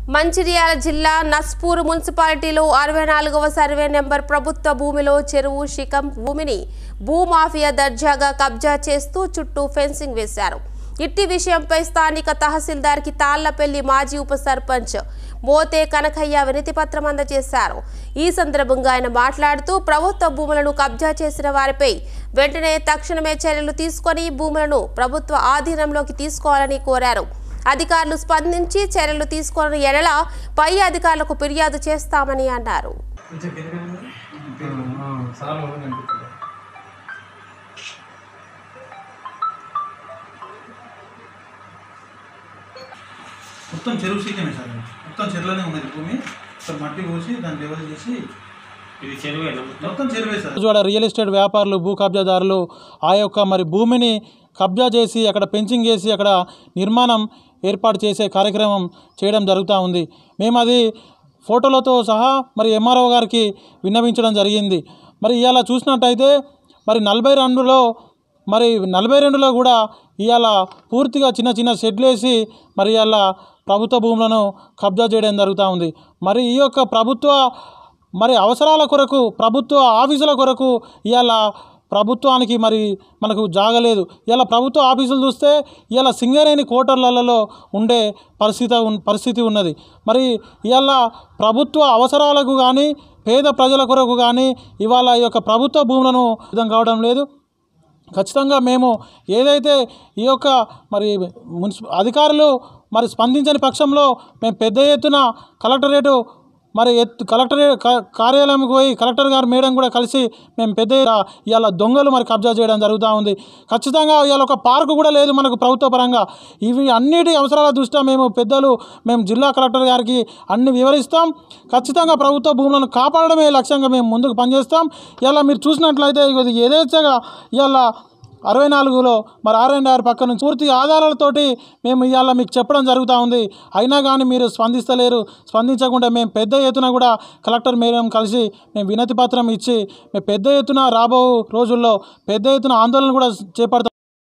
మంచిర్యాల జిల్లా నస్పూర్ మున్సిపాలిటీలో అరవై నాలుగవ సర్వే నెంబర్ ప్రభుత్వ భూమిలో చెరువు శిఖం భూమిని భూమాఫియా దర్జాగా కబ్జా చేస్తూ చుట్టూ ఫెన్సింగ్ వేశారు ఇట్టి విషయంపై స్థానిక తహసీల్దార్కి తాళ్లపల్లి మాజీ ఉప సర్పంచ్ మోతే కనకయ్య వినతి పత్రం అందజేశారు ఈ సందర్భంగా ఆయన మాట్లాడుతూ ప్రభుత్వ భూములను కబ్జా చేసిన వారిపై వెంటనే తక్షణమే చర్యలు తీసుకొని భూములను ప్రభుత్వ ఆధీనంలోకి తీసుకోవాలని కోరారు అధికారులు స్పందించి చర్యలు తీసుకున్న ఎడల పై అధికారులకు ఫిర్యాదు చేస్తామని అన్నారు కొంచెం కిందకి రండి. సార్ కనిపిస్తుంది మొత్తం చెరువు సీకమే సార్ ఇది. మొత్తం చెరువులోనే ఉన్నది భూమి ఇక్కడ మట్టి పోసి దాన్ని లెవెల్ చేసి ఇది చెరువేనా మొత్తం మొత్తం చెరువే సార్ రోజువాడ రియల్ ఎస్టేట్ వ్యాపారులు భూ కబ్జాదారులు ఆ యొక్క మరి భూమిని కబ్జా చేసి అక్కడ పెంచింగ్ చేసి అక్కడ నిర్మాణం ఏర్పాటు చేసే కార్యక్రమం చేయడం జరుగుతూ ఉంది మేము అది ఫోటోలతో సహా మరి ఎంఆర్ఓ గారికి విన్నవించడం జరిగింది మరి ఇవాళ చూసినట్టయితే మరి నలభై రెండులో మరి నలభై రెండులో కూడా ఇవాళ పూర్తిగా చిన్న చిన్న షెడ్లు వేసి మరి ఇవాళ ప్రభుత్వ భూములను కబ్జా చేయడం జరుగుతూ ఉంది మరి ఈ యొక్క ప్రభుత్వ మరి అవసరాల కొరకు ప్రభుత్వ ఆఫీసుల కొరకు ఇవాళ ప్రభుత్వానికి మరి మనకు జాగలేదు ఇలా ప్రభుత్వ ఆఫీసులు చూస్తే ఇలా సింగరేణి కోటర్లలో ఉండే పరిస్థితి ఉన్- పరిస్థితి ఉన్నది మరి ఇవాళ ప్రభుత్వ అవసరాలకు కానీ పేద ప్రజల కొరకు కానీ ఇవాళ ఈ యొక్క ప్రభుత్వ భూములను సిద్ధం కావడం లేదు ఖచ్చితంగా మేము ఏదైతే ఈ యొక్క మరి మున్సి అధికారులు మరి స్పందించని పక్షంలో మేము పెద్ద ఎత్తున కలెక్టరేటు మరి ఎత్తు కలెక్టరేట్ కా- కార్యాలయంకి పోయి కలెక్టర్ గారు మేడం కూడా కలిసి మేము పెద్ద ఎత్తున ఇవాళ దొంగలు మరి కబ్జా చేయడం జరుగుతూ ఉంది ఖచ్చితంగా ఇవాళ ఒక పార్కు కూడా లేదు మనకు ప్రభుత్వ పరంగా ఇవి అన్నిటి అవసరాల దృష్ట్యా మేము పెద్దలు మేము జిల్లా కలెక్టర్ గారికి అన్ని వివరిస్తాం ఖచ్చితంగా ప్రభుత్వ భూములను కాపాడడమే లక్ష్యంగా మేము ముందుకు పనిచేస్తాం ఇలా మీరు చూసినట్లయితే ఇది యథేచ్ఛగా ఇవాళ అరవై నాలుగులో మరి ఆర్ అండ్ ఆర్ పక్క నుంచి పూర్తి ఆధారాలతోటి మేము ఇవాళ మీకు చెప్పడం జరుగుతూ ఉంది అయినా కానీ మీరు స్పందిస్తలేరు స్పందించకుండా మేము పెద్ద ఎత్తున కూడా కలెక్టర్ మేడం కలిసి మేము వినతి పత్రం ఇచ్చి మేము పెద్ద ఎత్తున రాబో రోజుల్లో పెద్ద ఎత్తున ఆందోళన కూడా చేపడతాం